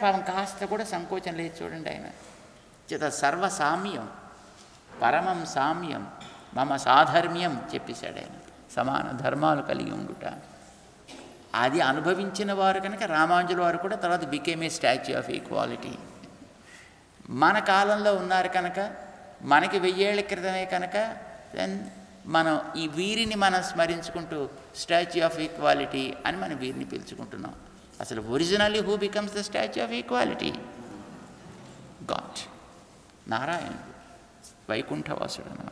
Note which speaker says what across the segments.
Speaker 1: పాపం కాస్త కూడా సంకోచం లేదు చూడండి ఆయన చేత సర్వసామ్యం పరమం సామ్యం మమ సాధర్మ్యం చెప్పేశాడు ఆయన సమాన ధర్మాలు కలిగి ఉండుట అది అనుభవించిన వారు కనుక రామాంజుల వారు కూడా తర్వాత became a statue of equality మన కాలంలో ఉన్నారు కనుక మనకి వెయ్యేళ్ల క్రితమే కనుక దెన్ మనం ఈ వీరిని మనం స్మరించుకుంటూ స్టాచ్యూ ఆఫ్ ఈక్వాలిటీ అని మనం వీరిని పిలుచుకుంటున్నాం అసలు originally who becomes the statue of equality god నారాయణుడు వైకుంఠవాసుడు అన్నమాట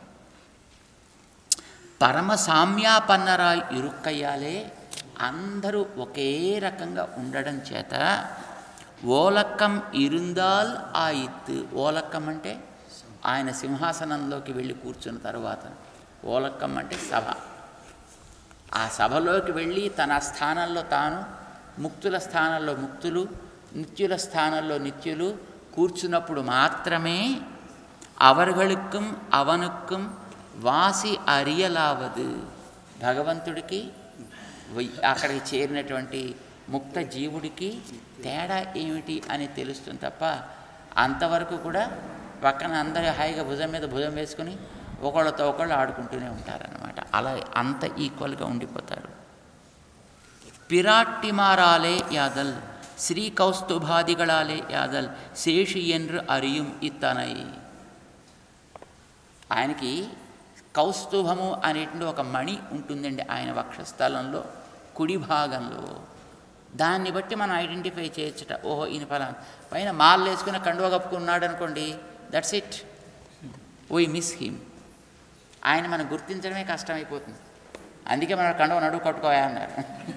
Speaker 1: పరమ సామ్యాపన్నరా ఇరుక్కయ్యాలే అందరూ ఒకే రకంగా ఉండడం చేత ఓలక్కం ఇరుందాల్ ఆ ఇత్తు ఓలక్కం అంటే ఆయన సింహాసనంలోకి వెళ్ళి కూర్చున్న తర్వాత ఓలక్కం అంటే సభ ఆ సభలోకి వెళ్ళి తన స్థానంలో తాను ముక్తుల స్థానంలో ముక్తులు నిత్యుల స్థానంలో నిత్యులు కూర్చున్నప్పుడు మాత్రమే அவர்களுக்கும் அவனுக்கும் వాసి అరియలావదు భగవంతుడికి వై- అక్కడికి చేరినటువంటి ముక్త జీవుడికి తేడా ఏమిటి అని తెలుస్తుంది తప్ప అంతవరకు కూడా పక్కన అందరూ హాయిగా భుజం మీద భుజం వేసుకుని ఒకళ్ళతో ఒకళ్ళు ఆడుకుంటూనే ఉంటారన్నమాట అలా అంత ఈక్వల్గా ఉండిపోతారు பிராட்டிமாராலே யாதல் ஸ்ரீ கௌஸ்துபாதிகளாலே யாதல் శేషి என்று அறியும் ఇత్తనై ఆయనకి కౌస్తుభము అనేటువంటి ఒక మణి ఉంటుందండి ఆయన వక్షస్థలంలో కుడి భాగంలో దాన్ని బట్టి మనం ఐడెంటిఫై చేయొచ్చుట ఓహో ఈయన ఫలానా పైన మాల్ వేసుకుని కండువ కప్పుకున్నాడు అనుకోండి that's it we miss him ఆయన మనం గుర్తించడమే కష్టమైపోతుంది అందుకే మన కండువ నడువు కట్టుకోయా అన్నారు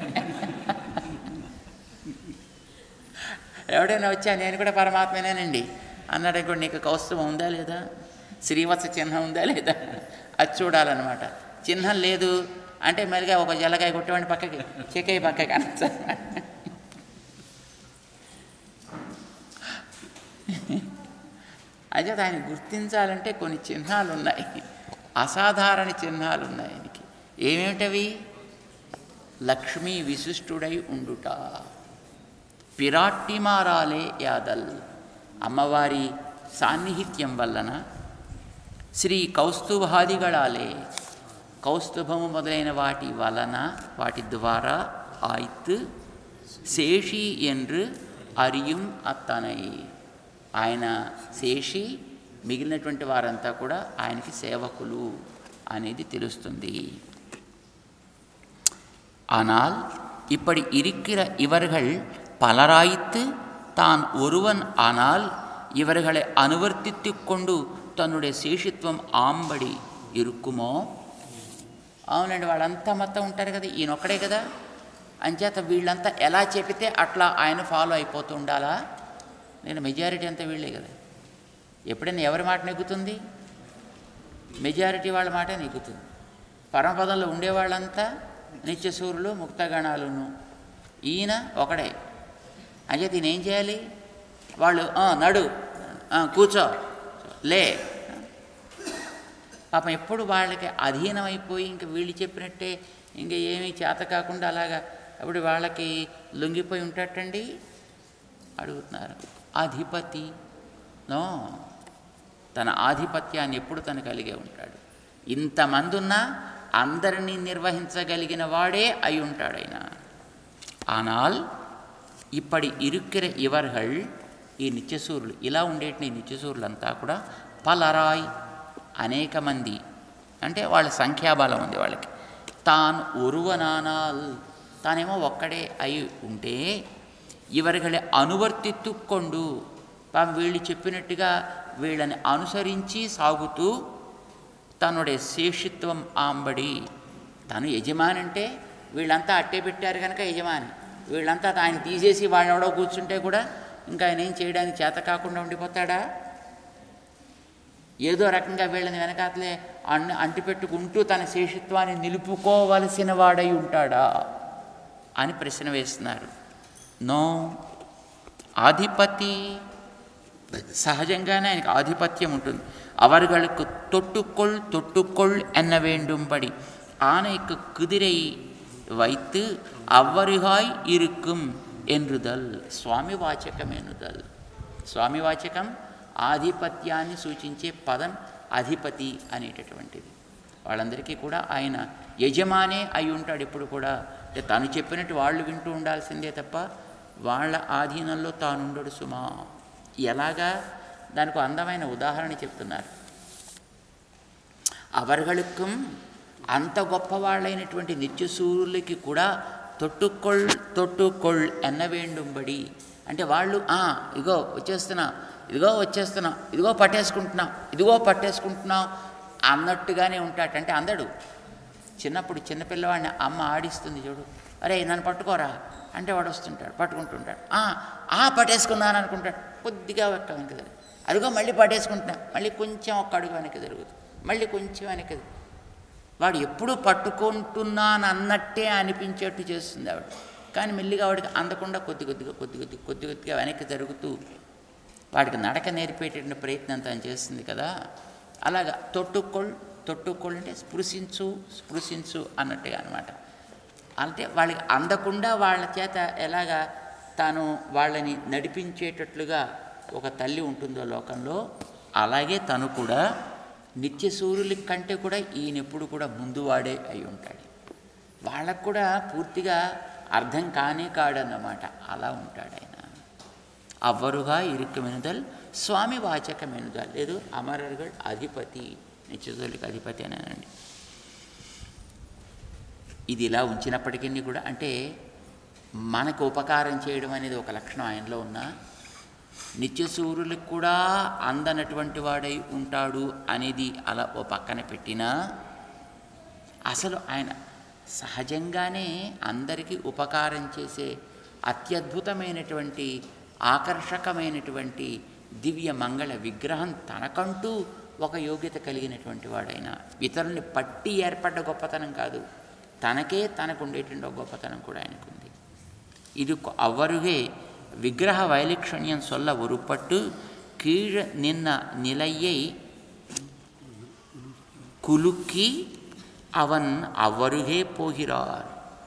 Speaker 1: ఎవడైనా వచ్చా నేను కూడా పరమాత్మనేనండి అన్నాడు అనుకోండి నీకు కౌస్తుభం ఉందా లేదా శ్రీవత్స చిహ్నం ఉందా లేదా అది చూడాలన్నమాట చిహ్నం లేదు అంటే మెరుగా ఒక జల్లకాయ కొట్టేవాడిని పక్కకి చెక్కయ్య పక్కకి అనొచ్చు అయితే ఆయన గుర్తించాలంటే కొన్ని చిహ్నాలు ఉన్నాయి అసాధారణ చిహ్నాలు ఉన్నాయి ఆయనకి ఏమేమిటవి లక్ష్మీ విశిష్టుడై ఉండుట పిరాట్టిమారాలే యాదల్ అమ్మవారి సాన్నిహిత్యం వలన శ్రీ కౌస్తుభాదిగళాలే కౌస్తుభము మొదలైన వాటి వలన వాటి ద్వారా ఆయిత్ శేషి என்று అరియం అత్తనై ఆయన శేషి మిగిలినటువంటి వారంతా కూడా ఆయనకి సేవకులు అనేది తెలుస్తుంది ஆனால் இப்படி இருக்கிற இவர்கள் பலராய்த்து தான் ஒருவன் ஆனால் இவர்களை அனுவர்த்தித்து கொண்டு தன்னுடைய శేషిత్వం ఆంబడి ఇరుక్కుమో అవునండి వాళ్ళంతా మొత్తం ఉంటారు కదా ఈయన ఒక్కడే కదా అంచేత వీళ్ళంతా ఎలా చెబితే అట్లా ఆయన ఫాలో అయిపోతూ ఉండాలా నేను మెజారిటీ అంతా వీళ్ళే కదా ఎప్పుడైనా ఎవరి మాట నెగ్గుతుంది మెజారిటీ వాళ్ళ మాట నెగ్గుతుంది పరమపదంలో ఉండేవాళ్ళంతా నిత్యసూరులు ముక్తగణాలును ఈయన ఒకడే అంచేత ఈయన ఏం చేయాలి వాళ్ళు "ఆ, నడు ఆ, కూర్చో లే పాపం ఎప్పుడు వాళ్ళకి అధీనమైపోయి ఇంక వీళ్ళు చెప్పినట్టే ఇంక ఏమీ చేత కాకుండా అలాగా అప్పుడు వాళ్ళకి లొంగిపోయి ఉంటాటండి అడుగుతున్నారు అధిపతి నో తన ఆధిపత్యాన్ని ఎప్పుడు తను కలిగే ఉంటాడు ఇంతమంది ఉన్నా అందరినీ నిర్వహించగలిగిన వాడే అయి ఉంటాడు ఆయన ஆனால் ఇప్పటి ఇరుక్కిర ఇవర్హల్ ఈ నిత్యసూరులు ఇలా ఉండేటి ఈ నిత్యసూరులంతా కూడా పలరాయ్ అనేక మంది అంటే వాళ్ళ సంఖ్యాబలం ఉంది వాళ్ళకి తాను ఒరువనానాల్ తానేమో ఒక్కడే అయి ఉంటే ఇవరిగళి అనువర్తిత్తుకొండు పాపం వీళ్ళు చెప్పినట్టుగా వీళ్ళని అనుసరించి సాగుతూ తనుడే శేషిత్వం ఆంబడి తను యజమాని అంటే వీళ్ళంతా అట్టే పెట్టారు కనుక యజమాని వీళ్ళంతా ఆయన తీసేసి వాడెవడో కూర్చుంటే కూడా ఇంకా ఆయన ఏం చేయడానికి చేత కాకుండా ఉండిపోతాడా ఏదో రకంగా వీళ్ళని వెనకాతలే అన్ని అంటిపెట్టుకుంటూ తన శేషిత్వాన్ని నిలుపుకోవలసిన వాడై ఉంటాడా అని ప్రశ్న వేస్తున్నారు నో ఆధిపతి సహజంగానే ఆయనకు ఆధిపత్యం ఉంటుంది அவர்களுக்கு தொட்டுக்கொள் தொட்டுக்கொள் என்ன வேண்டும்படி ஆணைக்கு குதிரை வைத்து அவ்வருகாய் இருக்கும் ఎన్రుదల్ స్వామివాచకం ఎన్నుదల్ స్వామివాచకం ఆధిపత్యాన్ని సూచించే పదం అధిపతి అనేటటువంటిది వాళ్ళందరికీ కూడా ఆయన యజమానే అయి ఉంటాడు ఇప్పుడు కూడా అంటే తను చెప్పినట్టు వాళ్ళు వింటూ ఉండాల్సిందే తప్ప వాళ్ళ ఆధీనంలో తానుండడు సుమా ఎలాగా దానికి ఒక అందమైన ఉదాహరణ చెప్తున్నారు அவர்களுக்கும் అంత గొప్పవాళ్ళైనటువంటి నిత్యసూరులకి కూడా తొట్టుకొల్ తొట్టుకొల్ ఎన్న వేండుంబడి అంటే వాళ్ళు "ఆ, ఇగో వచ్చేస్తున్నా ఇదిగో వచ్చేస్తున్నా ఇదిగో పట్టేసుకుంటున్నా ఇదిగో పట్టేసుకుంటున్నా అన్నట్టుగానే ఉంటాడు అంటే అందడు చిన్నప్పుడు చిన్నపిల్లవాడిని అమ్మ ఆడిస్తుంది చూడు అరే నన్ను పట్టుకోరా అంటే వాడు వస్తుంటాడు పట్టుకుంటుంటాడు "ఆ, ఆ పట్టేసుకున్నాను అనుకుంటాడు కొద్దిగా ఒక్క వెనక్కి తిరుగు. అదిగో మళ్ళీ పట్టేసుకుంటున్నా మళ్ళీ కొంచెం ఒక్క అడుగు వెనక్కి జరుగుతుంది మళ్ళీ కొంచెం వెనక్కి తిరుగు. వాడు ఎప్పుడు పట్టుకుంటున్నాను అన్నట్టే అనిపించేట్టు చేస్తుంది ఆవిడ కానీ మెల్లిగా వాడికి అందకుండా కొద్ది కొద్దిగా కొద్ది కొద్ది కొద్ది కొద్దిగా వెనక్కి జరుగుతూ వాడికి నడక నేర్పేటటువంటి ప్రయత్నం తను చేస్తుంది కదా అలాగా తొట్టుకొల్ తొట్టుకొల్ అంటే స్పృశించు స్పృశించు అన్నట్టుగా అనమాట అంటే వాళ్ళకి అందకుండా వాళ్ళ చేత ఎలాగా తాను వాళ్ళని నడిపించేటట్లుగా ఒక తల్లి ఉంటుందో లోకంలో అలాగే తను కూడా నిత్య సూర్యుల కంటే కూడా ఈయన ఎప్పుడు కూడా ముందువాడే అయి ఉంటాడు వాళ్ళకు కూడా పూర్తిగా అర్థం కానే కాడన్నమాట అలా ఉంటాడు ఆయన అవ్వరుగా ఇరుక్కమెనుదల్ స్వామి వాచకమెనుదల్ లేదు అమరர்கள் అధిపతి నిత్యసూర్యులకి అధిపతి అనండి ఇది ఇలా ఉంచినప్పటికీ కూడా అంటే మనకు ఉపకారం చేయడం అనేది ఒక లక్షణం ఆయనలో ఉన్న నిత్యసూర్యులకు కూడా అందనటువంటి వాడై ఉంటాడు అనేది అలా ఓ పక్కన పెట్టినా అసలు ఆయన సహజంగానే అందరికీ ఉపకారం చేసే అత్యద్భుతమైనటువంటి ఆకర్షకమైనటువంటి దివ్య మంగళ విగ్రహం తనకంటూ ఒక యోగ్యత కలిగినటువంటి వాడైన ఇతరుల్ని పట్టి ఏర్పడ్డ గొప్పతనం కాదు తనకే తనకు ఉండేటువంటి ఒక గొప్పతనం కూడా ఆయనకుంది இது அவ்வருகே விக்கிரக வைலட்சண்யம் சொல்ல ஒருப்பட்டு கீழ நின்ன நிலையை குலுக்கி அவன் அவ்வருகே போகிறார்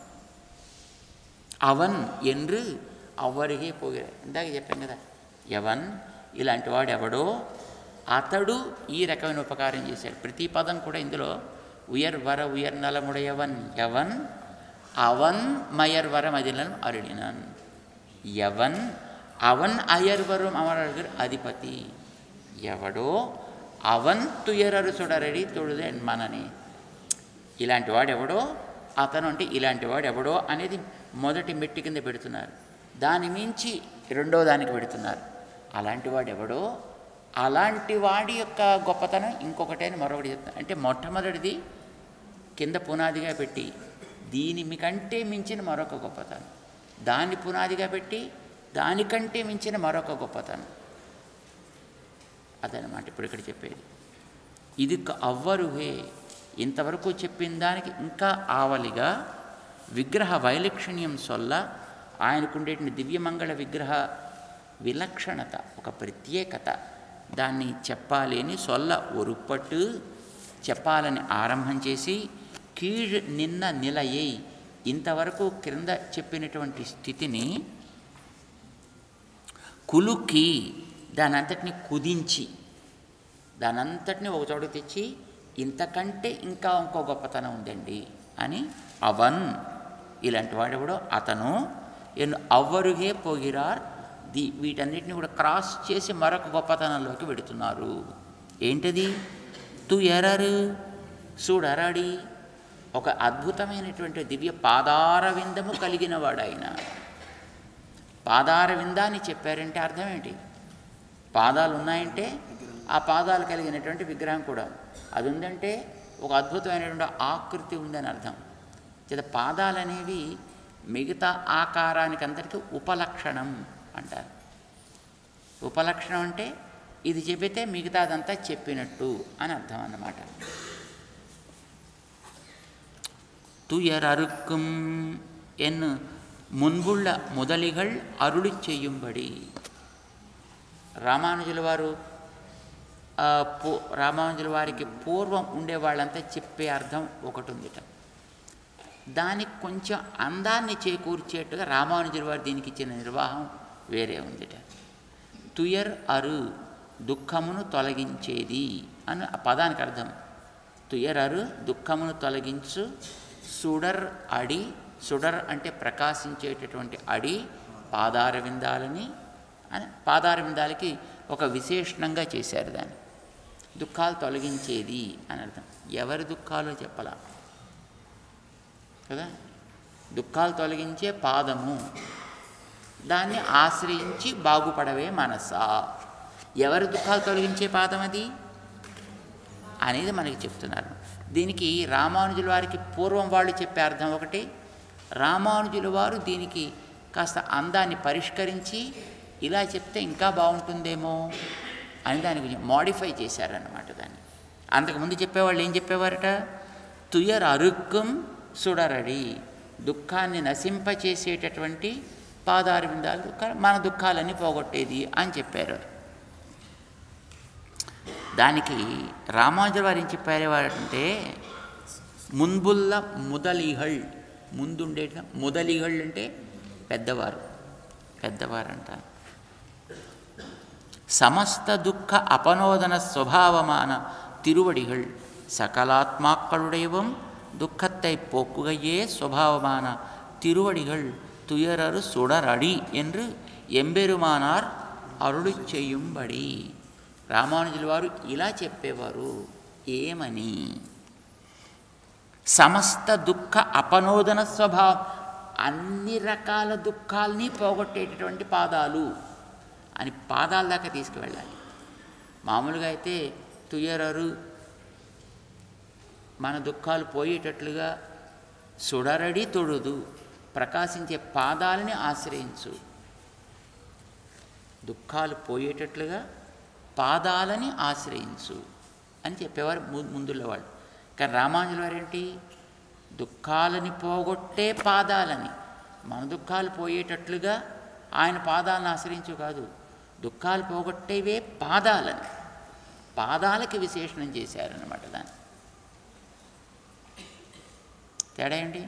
Speaker 1: అవన్ என்று అవ్వరిగే పోகிறாరు ఇందాక చెప్పాం కదా ఎవన్ ఇలాంటి వాడు ఎవడో అతడు ఈ రకమైన ఉపకారం చేశాడు ప్రతి పదం కూడా ఇందులో ఉయర్ వర ఉయర్ నలముడయవన్ ఎవన్ అవన్ మయర్ వరం అదిలన్ అరుడినన్ ఎవన్ అవన్ అయర్ వరం అమరర్ అధిపతి ఎవడో అవన్ తుయరరు సుడరడి తొడుదే మనని ఇలాంటి వాడు ఎవడో అతను అంటే ఇలాంటి వాడు ఎవడో అనేది మొదటి మెట్టి కింద పెడుతున్నారు దాని మించి రెండో దానికి పెడుతున్నారు అలాంటి వాడు ఎవడో అలాంటి వాడి యొక్క గొప్పతనం ఇంకొకటి అని మరొకటి చెప్తాను అంటే మొట్టమొదటిది కింద పునాదిగా పెట్టి దీని మీకంటే మించిన మరొక గొప్పతనం దాన్ని పునాదిగా పెట్టి దానికంటే మించిన మరొక గొప్పతనం అదనమాట ఇప్పుడు ఇక్కడ చెప్పేది ఇది క- అవ్వరుహే ఇంతవరకు చెప్పిన దానికి ఇంకా ఆవలిగా విగ్రహ వైలక్షణ్యం సొల్ల ఆయనకుండేటువంటి దివ్యమంగళ విగ్రహ విలక్షణత ఒక ప్రత్యేకత దాన్ని చెప్పాలి అని సొల్ల ఒరుపట్టు చెప్పాలని ఆరంభం చేసి కీழ్ నిన్న నిలయై ఇంతవరకు క్రింద చెప్పినటువంటి స్థితిని కులుకి దానంతటిని కుదించి దానంతటిని ఒక చోట తెచ్చి ఇంతకంటే ఇంకా ఇంకో గొప్పతనం ఉందండి అని అవన్ ఇలాంటి వాడెవడో అతను ఎన్ అవ్వరుగే పోగిరార్ ది వీటన్నిటిని కూడా క్రాస్ చేసి మరొక గొప్పతనంలోకి పెడుతున్నారు ఏంటది తు ఎరరు చూడరాడి ఒక అద్భుతమైనటువంటి దివ్య పాదార విందము కలిగిన వాడు ఆయన పాదార విందాన్ని చెప్పారంటే అర్థం ఏంటి పాదాలు ఉన్నాయంటే ఆ పాదాలు కలిగినటువంటి విగ్రహం కూడా అది ఉందంటే ఒక అద్భుతమైనటువంటి ఆకృతి ఉందని అర్థం చేత పాదాలు అనేవి మిగతా ఆకారానికి అందరికీ ఉపలక్షణం అంటారు ఉపలక్షణం అంటే ఇది చెబితే మిగతాదంతా చెప్పినట్టు అని అర్థం అన్నమాట துயர் அறுக்கும் என் మున్బుళ్ళ మొదలిగల్ అరుళి చెయ్యుంబడి రామానుజుల వారు ఆ, పూ రామానుజుల వారికి పూర్వం ఉండే వాళ్ళంతా చెప్పే అర్థం ఒకటి ఉందిట దానికి కొంచెం అందాన్ని చేకూర్చేట్టుగా రామానుజుల వారు దీనికి ఇచ్చిన నిర్వాహం వేరే ఉందిట తుయర్ అరు దుఃఖమును తొలగించేది అని ఆ పదానికి అర్థం తుయర్ అరు దుఃఖమును తొలగించు సుడర్ అడి సుడర్ అంటే ప్రకాశించేటటువంటి అడి పాదార విందాలని అని పాదార విందాలకి ఒక విశేషణంగా చేశారు దాన్ని దుఃఖాలు తొలగించేది అని అర్థం ఎవరి దుఃఖాలు చెప్పలా కదా దుఃఖాలు తొలగించే పాదము దాన్ని ఆశ్రయించి బాగుపడవే మనసా ఎవరి దుఃఖాలు తొలగించే పాదం అది అనేది మనకి చెప్తున్నారు దీనికి రామానుజుల వారికి పూర్వం వాళ్ళు చెప్పే అర్థం ఒకటి రామానుజుల వారు దీనికి కాస్త అందాన్ని పరిష్కరించి ఇలా చెప్తే ఇంకా బాగుంటుందేమో అని దాని కొంచెం మాడిఫై చేశారన్నమాట దాన్ని అంతకుముందు చెప్పేవాళ్ళు ఏం చెప్పేవారట తుయర్ అరుక్కం సుడరడి దుఃఖాన్ని నశింపచేసేటటువంటి పాదారు విందాలు దుఃఖాలు మన దుఃఖాలన్నీ పోగొట్టేది అని చెప్పారు దానికి రామానుజుల వారు ఏం చెప్పారేవారంటే మున్బుల్ల ముదలిహళ్ ముందుండే ముదలిహళ్ అంటే పెద్దవారు పెద్దవారు అంటారు సమస్త దుఃఖ అపనోదన స్వభావమాన తిరువడిகள் சகலாத்மாக்களுடையவும் துக்கத்தை போக்குகையே சுவாவமான திருவடிகள் துயரறு சுடரடி என்று ఎంబెరుమానార్ అరుడు చేయుంబడి రామానుజుల వారు ఇలా చెప్పేవారు ఏమని సమస్త దుఃఖ అపనోదన స్వభావం అన్ని రకాల దుఃఖాల్ని పోగొట్టేటటువంటి పాదాలు అని పాదాల దాకా తీసుకువెళ్ళాలి మామూలుగా అయితే తుయరరు మన దుఃఖాలు పోయేటట్లుగా సుడరడి తొడుదు ప్రకాశించే పాదాలని ఆశ్రయించు దుఃఖాలు పోయేటట్లుగా పాదాలని ఆశ్రయించు అని చెప్పేవారు ము- ముందుள்ள వాళ్ళు కానీ రామానుజుల వారు ఏంటి దుఃఖాలని పోగొట్టే పాదాలని మన దుఃఖాలు పోయేటట్లుగా ఆయన పాదాలను ఆశ్రయించు కాదు దుఃఖాలు పోగొట్టేవే పాదాలని పాదాలకి విశేషణం చేశారన్నమాట దాన్ని తేడా ఏంటి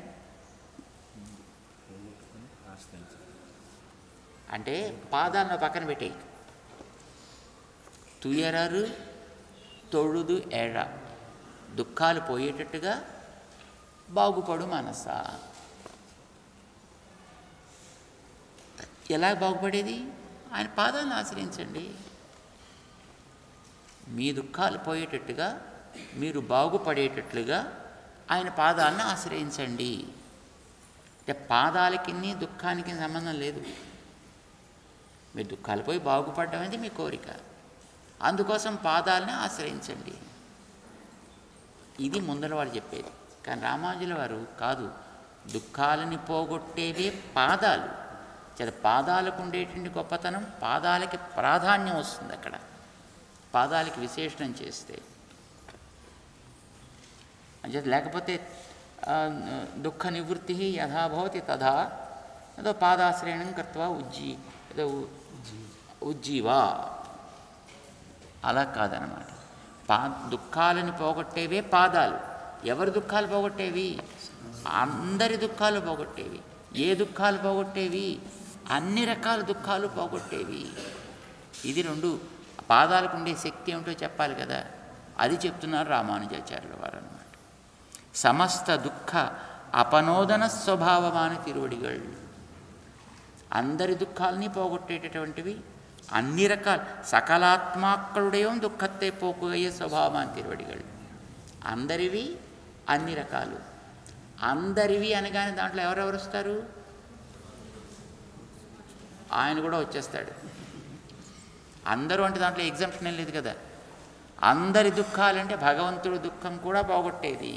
Speaker 1: అంటే పాదాలను పక్కన పెట్టేయి తుయరరు తొడుదు ఎడ దుఃఖాలు పోయేటట్టుగా బాగుపడు మనసా ఎలా బాగుపడేది ఆయన పాదాలను ఆశ్రయించండి మీ దుఃఖాలు పోయేటట్టుగా మీరు బాగుపడేటట్లుగా ఆయన పాదాలను ఆశ్రయించండి అంటే పాదాలకి దుఃఖానికి సంబంధం లేదు మీ దుఃఖాలు పోయి బాగుపడడం అనేది మీ కోరిక అందుకోసం పాదాలని ఆశ్రయించండి ఇది ముందర వారు చెప్పేది కానీ రామానుజుల వారు కాదు దుఃఖాలని పోగొట్టేవే పాదాలు చేత పాదాలకు ఉండేటువంటి గొప్పతనం పాదాలకి ప్రాధాన్యం వస్తుంది అక్కడ పాదాలకి విశేషణం చేస్తే అంచేత లేకపోతే ఆ, దుఃఖ నివృత్తి యథా భవతి తథా ఏదో పాదాశ్రయణం కర్త్వా ఉజ్జీ ఏదో ఉ- ఉజ్జీవా అలా కాదనమాట పా దుఃఖాలను పోగొట్టేవే పాదాలు ఎవరి దుఃఖాలు పోగొట్టేవి అందరి దుఃఖాలు పోగొట్టేవి ఏ దుఃఖాలు పోగొట్టేవి అన్ని రకాల దుఃఖాలు పోగొట్టేవి ఇది రెండు పాదాలకు ఉండే శక్తి ఏమిటో చెప్పాలి కదా అది చెప్తున్నారు రామానుజాచార్యుల వారు అనమాట సమస్త దుఃఖ అపనోదన స్వభావమాన తిరువడిగల్ అందరి దుఃఖాలని పోగొట్టేటటువంటివి అన్ని రకాల సకలాత్మాక్കളുടെയും దుఃఖത്തെ పోకుగయ్యే స్వభావమాన తిరువడిగల్ అందరివి అన్ని రకాలు అందరివి అనగానే దాంట్లో ఎవరెవరు వస్తారు ఆయన కూడా వచ్చేస్తాడు అందరూ అంటే దాంట్లో ఎగ్జామ్షన్ ఏం లేదు కదా అందరి దుఃఖాలంటే భగవంతుడి దుఃఖం కూడా పోగొట్టేది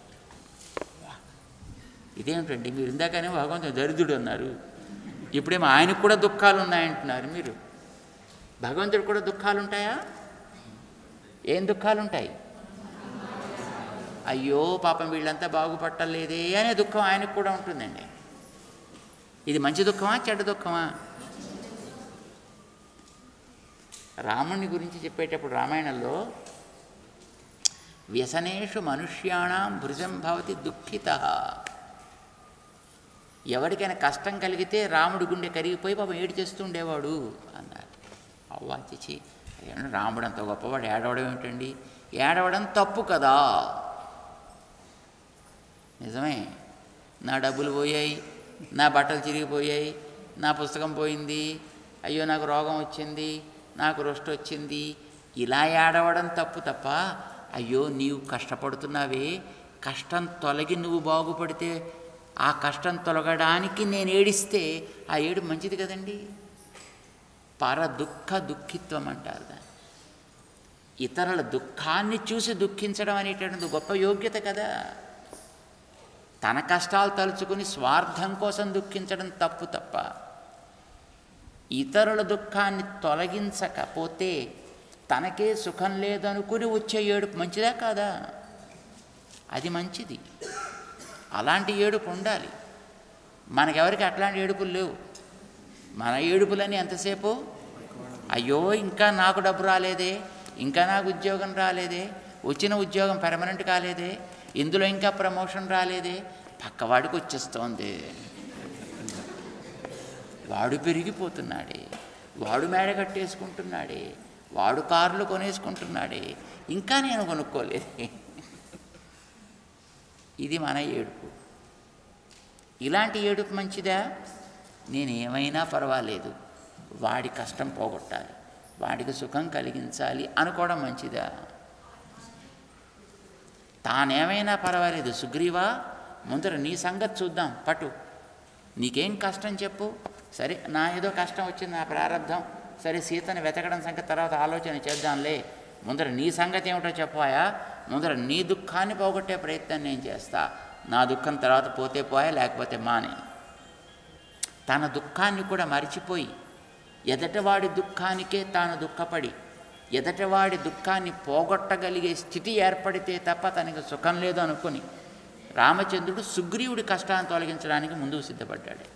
Speaker 1: ఇదేమిటండి మీరు ఇందాకనే భగవంతుడు దరిద్రుడు అన్నారు ఇప్పుడేమో ఆయనకు కూడా దుఃఖాలు ఉన్నాయంటున్నారు మీరు భగవంతుడు కూడా దుఃఖాలు ఉంటాయా ఏం దుఃఖాలు ఉంటాయి అయ్యో పాపం వీళ్ళంతా బాగుపట్టలేదే అనే దుఃఖం ఆయనకు కూడా ఉంటుందండి ఇది మంచి దుఃఖమా చెడ్డ దుఃఖమా రాముని గురించి చెప్పేటప్పుడు రామాయణంలో వ్యసనేషు మనుష్యాణం భృజం భవతి దుఃఖిత ఎవరికైనా కష్టం కలిగితే రాముడి గుండె కరిగిపోయి పాపం ఏడు చేస్తూ ఉండేవాడు అన్నారు అవ్వా చిచి ఏమన్నా రాముడు అంత గొప్పవాడు ఏడవడం ఏమిటండి ఏడవడం తప్పు కదా నిజమే నా డబ్బులు పోయాయి నా బట్టలు చిరిగిపోయాయి నా పుస్తకం పోయింది అయ్యో నాకు రోగం వచ్చింది నాకు రుష్టి వచ్చింది ఇలా ఏడవడం తప్పు తప్ప అయ్యో నీవు కష్టపడుతున్నావే కష్టం తొలగి నువ్వు బాగుపడితే ఆ కష్టం తొలగడానికి నేను ఏడిస్తే ఆ ఏడు మంచిది కదండి పర దుఃఖ దుఃఖిత్వం అంటారు దాన్ని ఇతరుల దుఃఖాన్ని చూసి దుఃఖించడం అనేటువంటిది గొప్ప యోగ్యత కదా తన కష్టాలు తలుచుకుని స్వార్థం కోసం దుఃఖించడం తప్పు తప్ప ఇతరుల దుఃఖాన్ని తొలగించకపోతే తనకే సుఖం లేదనుకుని వచ్చే ఏడుపు మంచిదా కాదా అది మంచిది అలాంటి ఏడుపు ఉండాలి మనకెవరికి అట్లాంటి ఏడుపులు లేవు మన ఏడుపులని ఎంతసేపు అయ్యో ఇంకా నాకు డబ్బు రాలేదే ఇంకా నాకు ఉద్యోగం రాలేదే వచ్చిన ఉద్యోగం పెర్మనెంట్ కాలేదే ఇందులో ఇంకా ప్రమోషన్ రాలేదే పక్కవాడికి వచ్చేస్తోంది వాడు పెరిగిపోతున్నాడే వాడు మేడ కట్టేసుకుంటున్నాడే వాడు కార్లు కొనేసుకుంటున్నాడే ఇంకా నేను కొనుక్కోలేదే ఇది మన ఏడుపు ఇలాంటి ఏడుపు మంచిదా నేనేమైనా పర్వాలేదు వాడి కష్టం పోగొట్టాలి వాడికి సుఖం కలిగించాలి అనుకోవడం మంచిదా తానేమైనా పర్వాలేదు సుగ్రీవా ముందర నీ సంగతి చూద్దాం పట్టు నీకేం కష్టం చెప్పు సరే నా ఏదో కష్టం వచ్చింది నా ప్రారంధం సరే సీతను వెతకడం సంగతి తర్వాత ఆలోచన చేద్దాంలే ముందర నీ సంగతి ఏమిటో చెప్పాయా ముందర నీ దుఃఖాన్ని పోగొట్టే ప్రయత్నం నేను చేస్తా నా దుఃఖం తర్వాత పోతే పోయా లేకపోతే మానే తన దుఃఖాన్ని కూడా మరిచిపోయి ఎదటవాడి దుఃఖానికే తాను దుఃఖపడి ఎదటవాడి దుఃఖాన్ని పోగొట్టగలిగే స్థితి ఏర్పడితే తప్ప తనకి సుఖం లేదు అనుకుని రామచంద్రుడు సుగ్రీవుడి కష్టాన్ని తొలగించడానికి ముందుకు సిద్ధపడ్డాడు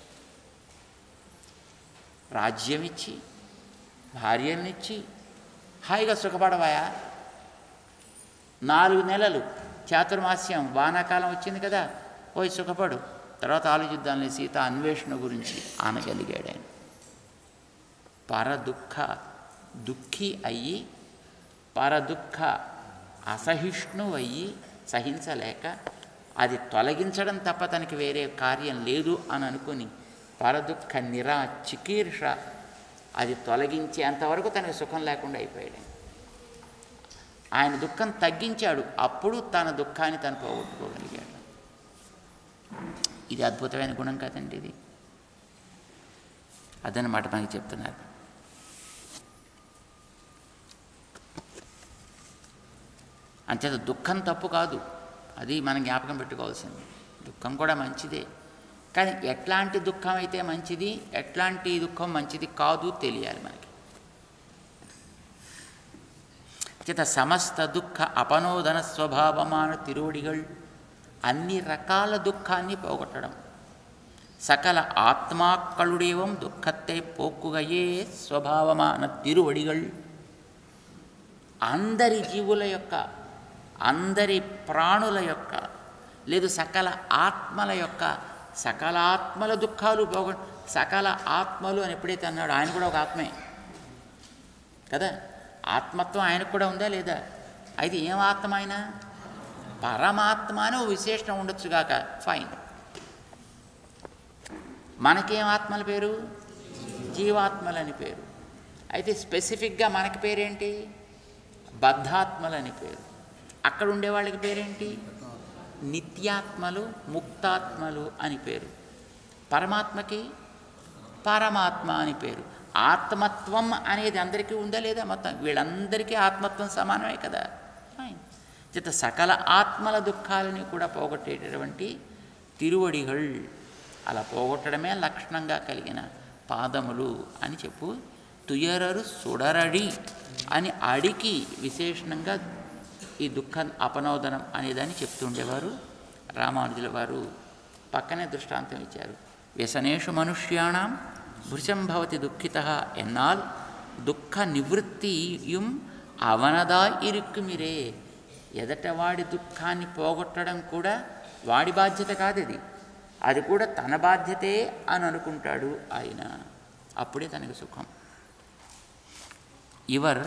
Speaker 1: రాజ్యం ఇచ్చి భార్యనిచ్చి హాయిగా సుఖపడవాయా నాలుగు నెలలు చాతుర్మాస్యం వానాకాలం వచ్చింది కదా పోయి సుఖపడు తర్వాత ఆలోచిద్దాంలే సీత అన్వేషణ గురించి అనగలిగాడు ఆయన పరదుఃఖ దుఃఖి అయ్యి పరదుఃఖ అసహిష్ణు అయ్యి సహించలేక అది తొలగించడం తప్ప తనకి వేరే కార్యం లేదు అని అనుకుని పరదుఃఖ నిరా చికీర్ష అది తొలగించేంతవరకు తనకి సుఖం లేకుండా అయిపోయాడు ఆయన దుఃఖం తగ్గించాడు అప్పుడు తన దుఃఖాన్ని తను పోగొట్టుకోగలిగాడు ఇది అద్భుతమైన గుణం కదండి ఇది అదనమాట మనకి చెప్తున్నారు అంచేత దుఃఖం తప్పు కాదు అది మనం జ్ఞాపకం పెట్టుకోవాల్సింది దుఃఖం కూడా మంచిదే కానీ ఎట్లాంటి దుఃఖం అయితే మంచిది ఎట్లాంటి దుఃఖం మంచిది కాదు తెలియాలి మనకి చేత సమస్త దుఃఖ అపనోదన స్వభావమాన తిరువడిగల్ అన్ని రకాల దుఃఖాన్ని పోగొట్టడం సకల ఆత్మాక్కళుడేవం దుఃఖத்தை పోక్కుగయే స్వభావమాన తిరువడిగల్ అందరి జీవుల యొక్క అందరి ప్రాణుల యొక్క లేదు సకల ఆత్మల యొక్క సకల ఆత్మల దుఃఖాలు పోగొ సకల ఆత్మలు అని ఎప్పుడైతే అన్నాడు ఆయన కూడా ఒక ఆత్మే కదా ఆత్మత్వం ఆయనకు కూడా ఉందా లేదా అయితే ఏం ఆత్మ ఆయన పరమాత్మ అని ఓ విశేషణం ఉండొచ్చుగాక ఫైన్ మనకేం ఆత్మల పేరు జీవాత్మలని పేరు అయితే స్పెసిఫిక్గా మనకి పేరేంటి బద్ధాత్మలని పేరు అక్కడ ఉండే వాళ్ళకి పేరేంటి నిత్యాత్మలు ముక్తాత్మలు అని పేరు పరమాత్మకి పరమాత్మ అని పేరు ఆత్మత్వం అనేది అందరికీ ఉందా లేదా మొత్తం వీళ్ళందరికీ ఆత్మత్వం సమానమే కదా ఫైన్ చేత సకల ఆత్మల దుఃఖాలని కూడా పోగొట్టేటటువంటి తిరువడిகள் అలా పోగొట్టడమే లక్షణంగా కలిగిన పాదములు అని చెప్పు తుయరరు సుడరడి అని అడికి విశేషణంగా ఈ దుఃఖ అపనోదనం అనేదాన్ని చెప్తుండేవారు రామానుజుల వారు పక్కనే దృష్టాంతం ఇచ్చారు వ్యసనేషు మనుష్యాణం భృశం భవతి దుఃఖిత ఎన్నాల్ దుఃఖ నివృత్తియుం అవనదా ఇరుక్కుమిరే ఎదట వాడి దుఃఖాన్ని పోగొట్టడం కూడా వాడి బాధ్యత కాదు ఇది అది కూడా తన బాధ్యతే అని అనుకుంటాడు ఆయన అప్పుడే తనకి సుఖం ఇవర్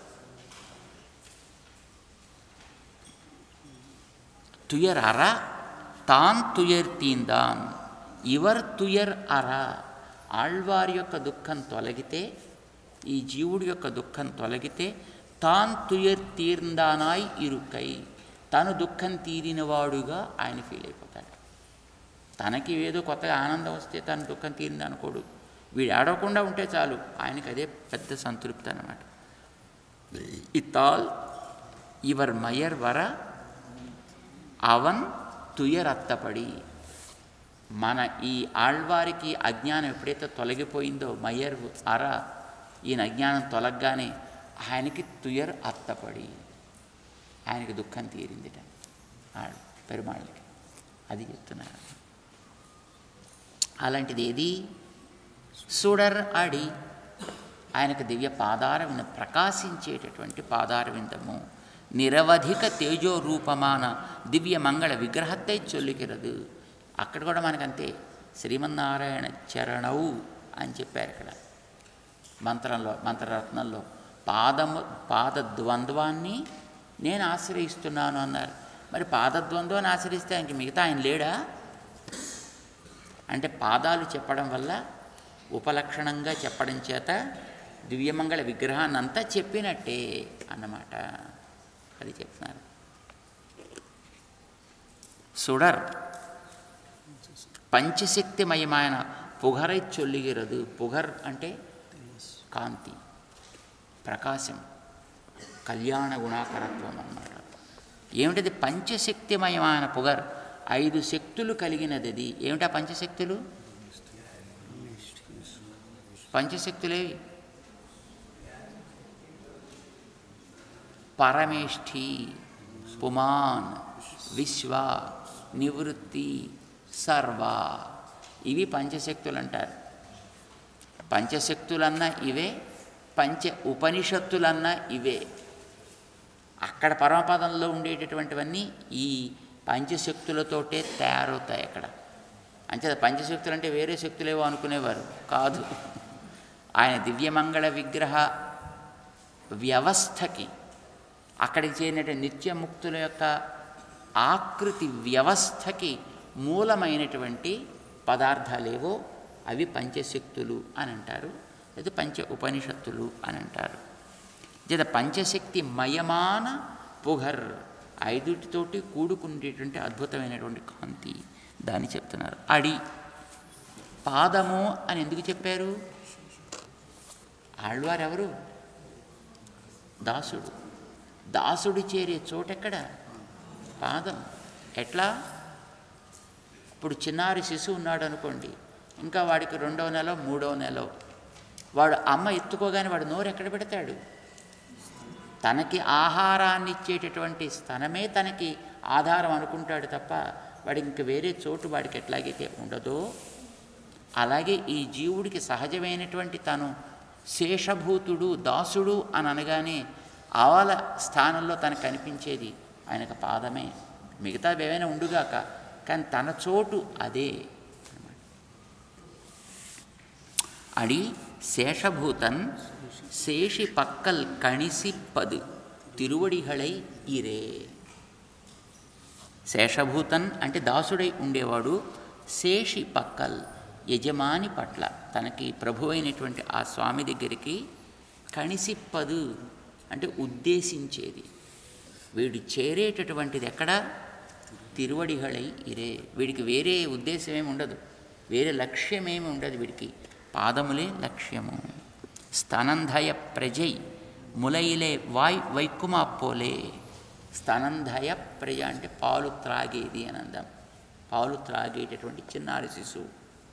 Speaker 1: తుయర్ అర తాన్ తుయర్ తీందాన్ ఇవర్ తుయర్ అర ఆళ్వారి యొక్క దుఃఖం తొలగితే ఈ జీవుడి యొక్క దుఃఖం తొలగితే తాన్ తుయర్ తీర్ందానాయ్ ఇరుకై తను దుఃఖం తీరినవాడుగా ఆయన ఫీల్ అయిపోతాడు తనకి ఏదో కొత్తగా ఆనందం వస్తే తను దుఃఖం తీరింది అనుకోడు వీడు ఆడకుండా ఉంటే చాలు ఆయనకి అదే పెద్ద సంతృప్తి అన్నమాట ఇత్తాల్ ఇవర్ మయర్ వర అవన్ తుయరత్తపడి మన ఈ ఆళ్వారికి అజ్ఞానం ఎప్పుడైతే తొలగిపోయిందో మయర్ అర ఈయన అజ్ఞానం తొలగగానే ఆయనకి తుయర్ అత్తపడి ఆయనకి దుఃఖం తీరిందిట ఆడు పెరుమాళ్ళకి అది చెప్తున్నారు అలాంటిది ఏది సుడర్ అడి ఆయనకు దివ్య పాదార వింద ప్రకాశించేటటువంటి పాదార విందము నిరవధిక తేజో రూపమాన దివ్య మంగళ విగ్రహத்தை చొల్లికిరదు అక్కడ కూడా మనకంతే శ్రీమన్నారాయణ చరణవు అని చెప్పారు ఇక్కడ మంత్రంలో మంత్రరత్నంలో పాదము పాదద్వంద్వాన్ని నేను ఆశ్రయిస్తున్నాను అన్నారు మరి పాదద్వంద్వాన్ని ఆశ్రయిస్తే ఇంక మిగతా ఆయన లేడా అంటే పాదాలు చెప్పడం వల్ల ఉపలక్షణంగా చెప్పడం చేత దివ్యమంగళ విగ్రహాన్ని అంతా చెప్పినట్టే అన్నమాట అది చెప్తున్నారు సుడర్ పంచశక్తిమయమైన పుగరై చొల్లిగిరదు పుగర్ అంటే కాంతి ప్రకాశం కళ్యాణ గుణాకరత్వం అన్నమాట ఏమిటది పంచశక్తిమయమైన పుగర్ ఐదు శక్తులు కలిగినది అది ఏమిటా పంచశక్తులు పంచశక్తులేవి పరమేష్ఠి పుమాన్ విశ్వ నివృత్తి సర్వ ఇవి పంచశక్తులు అంటారు పంచశక్తులన్నా ఇవే పంచ ఉపనిషత్తులన్నా ఇవే అక్కడ పరమపదంలో ఉండేటటువంటివన్నీ ఈ పంచశక్తులతోటే తయారవుతాయి అక్కడ అంచేత పంచశక్తులు అంటే వేరే శక్తులేవో అనుకునేవారు కాదు ఆయన దివ్యమంగళ విగ్రహ వ్యవస్థకి అక్కడికి చేరినటువంటి నిత్యముక్తుల యొక్క ఆకృతి వ్యవస్థకి మూలమైనటువంటి పదార్థాలేవో అవి పంచశక్తులు అని అంటారు లేదా పంచ ఉపనిషత్తులు అని అంటారు జత పంచశక్తి మయమాన పుగర్ ఐదుటితోటి కూడుకునేటువంటి అద్భుతమైనటువంటి కాంతి దాన్ని చెప్తున్నారు అడి పాదము అని ఎందుకు చెప్పారు ఆళ్వారు ఎవరు దాసుడు దాసుడు చేరే చోటెక్కడ పాదం ఎట్లా ఇప్పుడు చిన్నారి శిశువు ఉన్నాడు అనుకోండి ఇంకా వాడికి రెండవ నెల మూడవ నెల వాడు అమ్మ ఎత్తుకోగానే వాడు నోరు ఎక్కడ పెడతాడు తనకి ఆహారాన్ని ఇచ్చేటటువంటి స్థనమే తనకి ఆధారం అనుకుంటాడు తప్ప వాడి ఇంక వేరే చోటు వాడికి ఎట్లాగైతే ఉండదో అలాగే ఈ జీవుడికి సహజమైనటువంటి తను శేషభూతుడు దాసుడు అని అనగానే ఆవాల స్థానంలో తనకు కనిపించేది ఆయనకు పాదమే మిగతా ఏమైనా ఉండుగాక కానీ తన చోటు అదే அடி சேஷபூதன் சேஷி பக்கல் கணிசிப்பது తిరువడిగళై ఇరే శేషభూతన్ అంటే దాసుడై ఉండేవాడు శేషి పక్కల్ యజమాని పట్ల తనకి ప్రభు అయినటువంటి ఆ స్వామి దగ్గరికి కణిసిప్పదు అంటే ఉద్దేశించేది వీడు చేరేటటువంటిది ఎక్కడ తిరువడిగళై ఇరే వీడికి వేరే ఉద్దేశం ఏమి ఉండదు వేరే లక్ష్యం ఏమి ఉండదు వీడికి పాదములే లక్ష్యము స్తనంధయ ప్రజై ములయిలే వాయ్ వైక్కుమా పోలే స్తనంధయ ప్రజ అంటే పాలు త్రాగేది అని అందాం పాలు త్రాగేటటువంటి చిన్నారి శిశువు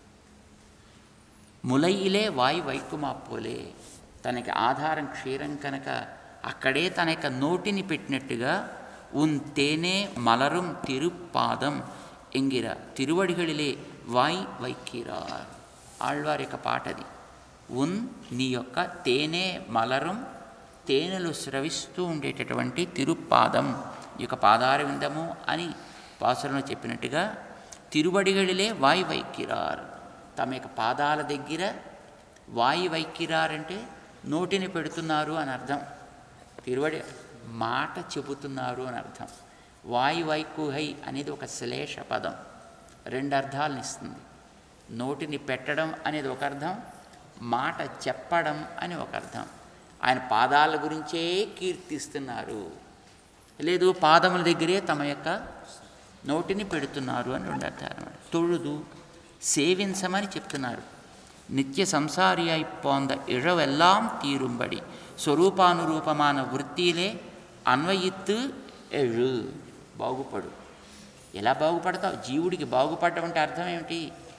Speaker 1: ములయిలే వాయ్ వైక్కుమా పోలే తనకి ఆధారం క్షీరం కనుక అక్కడే తన యొక్క నోటిని పెట్టినట్టుగా ఉన్ తేనే మలరుం తిరుపాదం ఎంగిర తిరువడిగడిలే వాయ్ వైక్కిరార్ ఆళ్వారి యొక్క పాటది ఉన్ నీ యొక్క తేనె మలరం తేనెలు స్రవిస్తూ ఉండేటటువంటి తిరుపాదం ఈ యొక్క పాదార విందము అని పాసురంలో చెప్పినట్టుగా తిరువడిగళిలే వాయి వైక్కిరార్ తమ యొక్క పాదాల దగ్గర వాయి వైక్కిరార్ అంటే నోటిని పెడుతున్నారు అని అర్థం తిరువడి మాట చెబుతున్నారు అని అర్థం వాయు వైకుహై అనేది ఒక శ్లేష పదం రెండు అర్థాలను ఇస్తుంది నోటిని పెట్టడం అనేది ఒక అర్థం మాట చెప్పడం అని ఒక అర్థం ఆయన పాదాల గురించే కీర్తిస్తున్నారు లేదు పాదముల దగ్గరే తమ యొక్క నోటిని పెడుతున్నారు అని రెండు అర్థాలు అన్నమాట తొழுదు సేవించమని చెప్తున్నారు నిత్య సంసారియాయి పోంద ఇழவெல்லாம் తీరుంబడి స్వరూపానురూపమాన వృత్తిలే అన్వయిత్తు ఎళ్ళు బాగుపడు ఎలా బాగుపడతావు జీవుడికి బాగుపడడం అంటే అర్థం ఏమిటి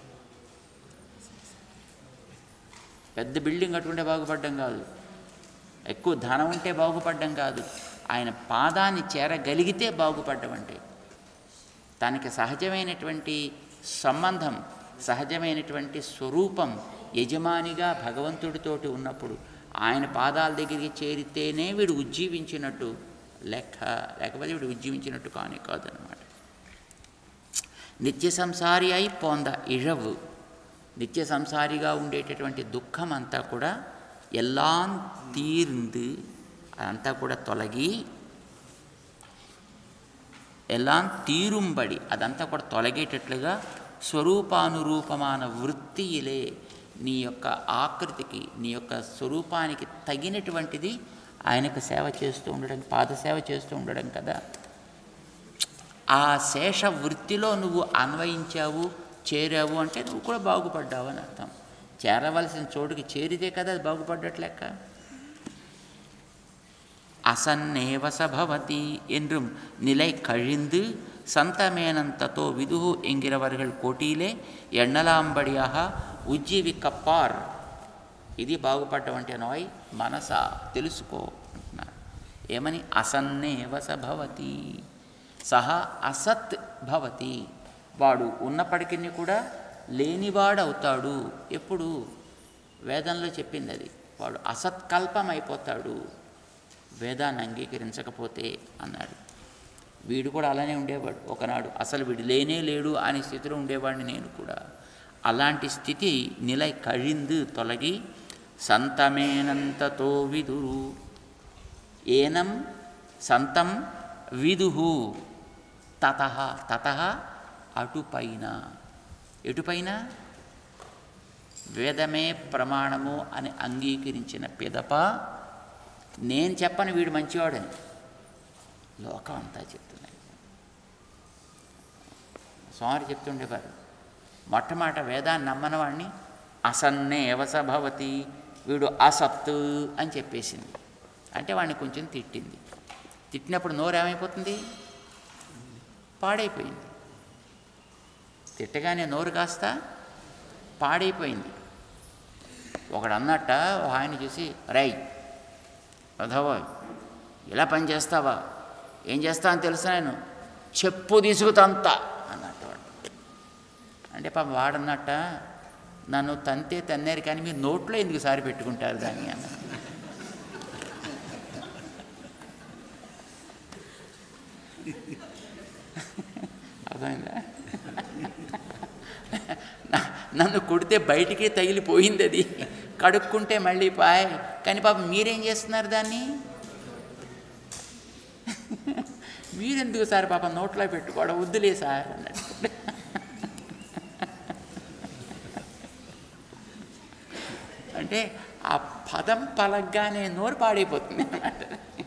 Speaker 1: పెద్ద బిల్డింగ్ కట్టుకుంటే బాగుపడడం కాదు ఎక్కువ ధనం ఉంటే బాగుపడడం కాదు ఆయన పాదాన్ని చేరగలిగితే బాగుపడడం అంటే తనకి సహజమైనటువంటి సంబంధం సహజమైనటువంటి స్వరూపం యజమానిగా భగవంతుడితోటి ఉన్నప్పుడు ఆయన పాదాల దగ్గరికి చేరితేనే వీడు ఉజ్జీవించినట్టు లెక్క లేకపోతే వీడు ఉజ్జీవించినట్టు కానే కాదనమాట నిత్య సంసారి అయి పొంద ఇழవు నిత్య సంసారిగా ఉండేటటువంటి దుఃఖం అంతా కూడా ఎలా తీర్ந்து అదంతా కూడా తొలగి ఎలా తీరుంబడి అదంతా కూడా తొలగేటట్లుగా స్వరూపానురూపమాన వృత్తిలే నీ యొక్క ఆకృతికి నీ యొక్క స్వరూపానికి తగినటువంటిది ఆయనకు సేవ చేస్తూ ఉండడం పాదసేవ చేస్తూ ఉండడం కదా ఆ శేష వృత్తిలో నువ్వు అన్వయించావు చేరావు అంటే నువ్వు కూడా బాగుపడ్డావు అని అర్థం చేరవలసిన చోటుకి చేరితే కదా అది బాగుపడ్డట్లెక్క அசன்னேவச பவதி என்றும் நிலை கழிந்து சந்தமேனந்தத்தோ விதுகு என்கிறவர்கள் కోటిలే ఎన్నలాంబడియాహ ఉజ్జీవికప్పార్ ఇది బాగుపడటం అంటే నోయ్ మనస తెలుసుకో అంటున్నారు ఏమని అసన్నేవస భవతి సహ అసత్ భవతి వాడు ఉన్నప్పటికీ కూడా లేనివాడవుతాడు ఎప్పుడు వేదంలో చెప్పింది అది వాడు అసత్కల్పం అయిపోతాడు వేదాన్ని అంగీకరించకపోతే అన్నాడు వీడు కూడా అలానే ఉండేవాడు ఒకనాడు అసలు వీడు లేనే లేడు అనే స్థితిలో ఉండేవాడిని నేను కూడా అలాంటి స్థితి నిలై కழிந்து తొలగి సంతమేనంతతో విదురు ఏనం సంతం విదుహు తత తత అటుపైన ఎటుపైన వేదమే ప్రమాణము అని అంగీకరించిన పిదప నేను చెప్పను వీడు మంచివాడని లోకం అంతా చెప్తున్నాయి స్వామి చెప్తుండేవారు మొట్టమొదట వేదాన్ని నమ్మని వాడిని అసన్నే ఎవస భవతి వీడు అసత్తు అని చెప్పేసింది అంటే వాడిని కొంచెం తిట్టింది తిట్టినప్పుడు నోరు ఏమైపోతుంది పాడైపోయింది తిట్టగానే నోరు కాస్త పాడైపోయింది ఒకడు అన్నట్ట ఆయన చూసి రై రథవా ఇలా పని చేస్తావా ఏం చేస్తా అని తెలుసా నేను చెప్పు తీసుకుతంత అన్నట్టు వాడు అంటే పాప వాడన్నట్ట నన్ను తంతే తన్నారు కానీ మీరు నోట్లో ఎందుకు సారి పెట్టుకుంటారు దాన్ని అన్న అర్థమైందా నా- నన్ను కొడితే బయటికి తగిలిపోయింది అది కడుక్కుంటే మళ్ళీ పాయ్ కానీ పాపం మీరేం చేస్తున్నారు దాన్ని మీరెందుకు సార్ పాపం నోట్లో పెట్టుకోవడం వద్దులే సార్ అన్నట్టు అంటే ఆ పదం పలగ్గానే నోరు పాడైపోతుంది అన్నమాట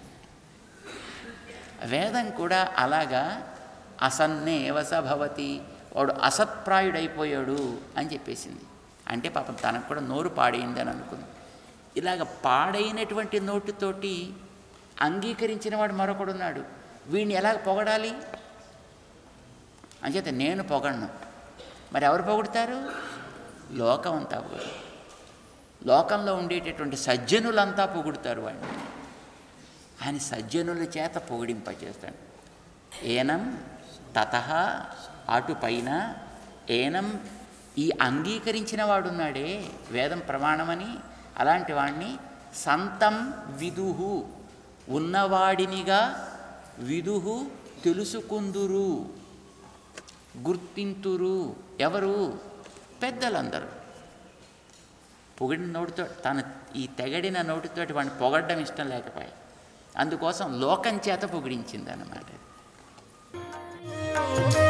Speaker 1: వేదం కూడా అలాగా అసన్నే ఏవస భవతి వాడు అసత్ప్రాయుడైపోయాడు అని చెప్పేసింది అంటే పాపం తనకు కూడా నోరు పాడైంది అని అనుకుంది ఇలాగ పాడైనటువంటి నోటితోటి అంగీకరించిన వాడు మరొకడున్నాడు వీడిని ఎలాగ పొగడాలి అంచేత నేను పొగడను మరి ఎవరు పొగుడతారు లోకం అంతా పొగడు లోకంలో ఉండేటటువంటి సజ్జనులంతా పొగుడుతారు వాడిని ఆయన సజ్జనుల చేత పొగిడింపచేస్తాడు ఏనం తత అటుపైన ఏనం ఈ అంగీకరించిన వాడున్నాడే వేదం ప్రమాణమని అలాంటి వాడిని సంతం విదుహు ఉన్నవాడినిగా విదుహు తెలుసుకుందురు గుర్తింతురు ఎవరు పెద్దలందరూ పొగిడిన నోటితో తను ఈ తెగడిన నోటితోటి వాడిని పొగడడం ఇష్టం లేకపోయా అందుకోసం లోకం చేత పొగిడించింది అన్నమాట